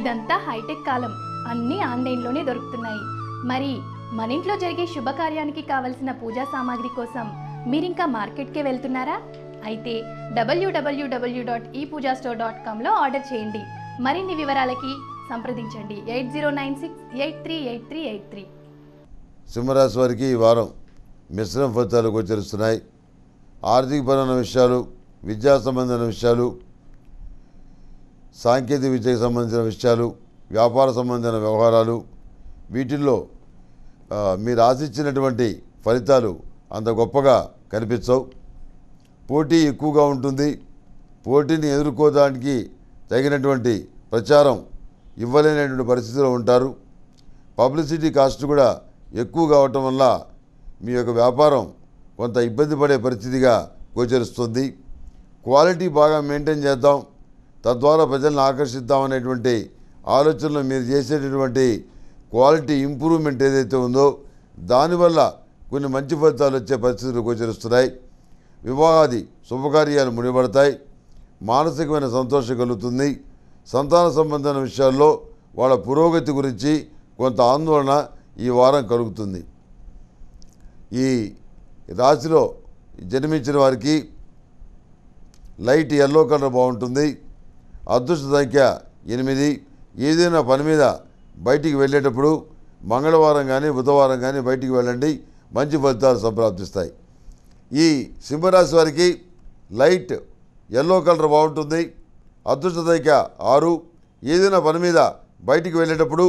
ఇదంతా హైటెక్ కాలం అన్నీ ఆన్లైన్లోనే దొరుకుతున్నాయి మరి మన ఇంట్లో జరిగే శుభకార్యానికి కావలసిన పూజా సామాగ్రి కోసం మీరింకా మార్కెట్కే వెళ్తున్నారా అయితే W W W dot E Pooja store dot కామ్లో ఆర్డర్ చేయండి మరిన్ని వివరాలకి సంప్రదించండి eight zero nine six eight three eight three eight three సింహరాశి వారికి ఈ వారం మిశ్రమ ఫలితాలు గోచరిస్తున్నాయి ఆర్థికపరమైన విషయాలు విద్యా సంబంధమైన విషయాలు సాంకేతిక విద్యకు సంబంధించిన విషయాలు వ్యాపార సంబంధమైన వ్యవహారాలు వీటిల్లో ఆ, మీరు ఆశించినటువంటి ఫలితాలు అంత గొప్పగా కనిపించవు పోటీ ఎక్కువగా ఉంటుంది పోటీని ఎదుర్కోవడానికి తగినటువంటి ప్రచారం ఇవ్వలేనటువంటి పరిస్థితిలో ఉంటారు పబ్లిసిటీ కాస్ట్ కూడా ఎక్కువ కావటం వల్ల మీ యొక్క వ్యాపారం కొంత ఇబ్బంది పడే పరిస్థితిగా గోచరిస్తుంది క్వాలిటీ బాగా మెయింటైన్ చేద్దాం తద్వారా ప్రజలను ఆకర్షిద్దాం అనేటువంటి ఆలోచనలో మీరు చేసేటటువంటి క్వాలిటీ ఇంప్రూవ్మెంట్ ఏదైతే ఉందో దానివల్ల కొన్ని మంచి ఫలితాలు వచ్చే పరిస్థితులు గోచరిస్తున్నాయి వివాహాది శుభకార్యాలు ముడిపడతాయి మానసికమైన సంతోషం కలుగుతుంది సంతాన సంబంధమైన విషయాల్లో వాళ్ళ పురోగతి గురించి కొంత ఆందోళన ఈ వారం కలుగుతుంది ఈ రాశిలో జన్మించిన వారికి లైట్ ఎల్లో కలర్ బాగుంటుంది అదృష్ట సంఖ్య ఎనిమిది ఏదైనా పని మీద బయటికి వెళ్ళేటప్పుడు మంగళవారం కానీ బుధవారం కానీ బయటికి వెళ్ళండి మంచి ఫలితాలు సంప్రాప్తిస్తాయి ఈ సింహరాశి వారికి లైట్ ఎల్లో కలర్ బాగుంటుంది అదృష్ట సంఖ్య ఆరు ఏదైనా పని మీద బయటికి వెళ్ళేటప్పుడు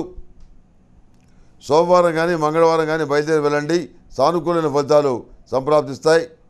సోమవారం కానీ మంగళవారం కానీ బయలుదేరి వెళ్ళండి సానుకూలమైన ఫలితాలు సంప్రాప్తిస్తాయి